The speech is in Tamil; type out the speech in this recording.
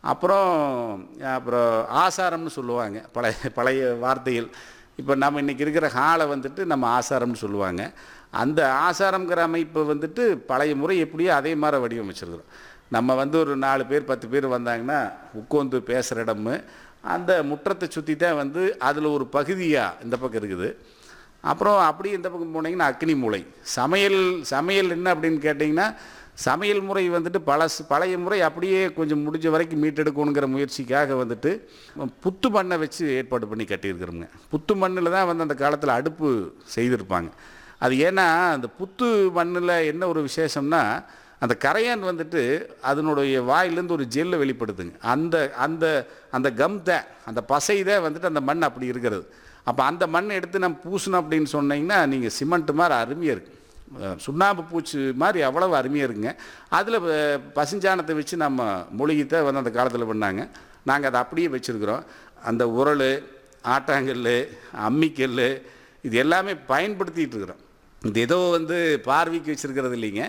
அப்புறம் அப்புறம் ஆசாரம்னு சொல்லுவாங்க பழைய பழைய வார்த்தைகள் இப்போ நம்ம இன்றைக்கி இருக்கிற ஹாலை வந்துட்டு நம்ம ஆசாரம்னு சொல்லுவாங்க அந்த ஆசாரம்ங்கிற அமைப்பு வந்துட்டு பழைய முறை எப்படியோ அதே மாதிரி வடிவமைச்சிருக்கிறோம் நம்ம வந்து ஒரு நாலு பேர் பத்து பேர் வந்தாங்கன்னா உட்காந்து பேசுகிற இடமு அந்த முற்றத்தை சுற்றி தான் வந்து அதில் ஒரு பகுதியாக இந்த பக்கம் இருக்குது அப்புறம் அப்படியே இந்த பக்கம் போனீங்கன்னா அக்னி மூலை சமையல் சமையல் என்ன அப்படின்னு கேட்டிங்கன்னா சமையல் முறை வந்துட்டு பழசு பழைய முறை அப்படியே கொஞ்சம் முடிஞ்ச வரைக்கும் மீட்டெடுக்கணுங்கிற முயற்சிக்காக வந்துட்டு புத்து மண்ணை வச்சு ஏற்பாடு பண்ணி கட்டியிருக்கிறோங்க புத்து மண்ணில் தான் வந்து அந்த காலத்தில் அடுப்பு செய்திருப்பாங்க அது ஏன்னா அந்த புத்து மண்ணில் என்ன ஒரு விசேஷம்னா அந்த கரையான் வந்துட்டு அதனுடைய வாயிலேருந்து ஒரு ஜெல்லை வெளிப்படுத்துங்க அந்த அந்த அந்த கம் தான் அந்த பசை தான் வந்துட்டு அந்த மண் அப்படி இருக்கிறது அப்போ அந்த மண்ணை எடுத்து நம்ம பூசணும் அப்படின்னு சொன்னீங்கன்னா நீங்கள் சிமெண்ட் மாதிரி அருமையாக இருக்கு அஹ் சுண்ணாம்பு பூச்சி மாதிரி அவ்வளவு அருமையாக இருக்குங்க அதில் பசுஞ்சாணத்தை வச்சு நம்ம மூலிகைத்தை வந்து அந்த காலத்தில் பண்ணாங்க நாங்கள் அதை அப்படியே வச்சுருக்குறோம் அந்த உரல் ஆட்டாங்கல் அம்மிக்கல் இது எல்லாமே பயன்படுத்திகிட்டு இருக்கிறோம் இது ஏதோ வந்து பார்வைக்கு வச்சுருக்கிறது இல்லைங்க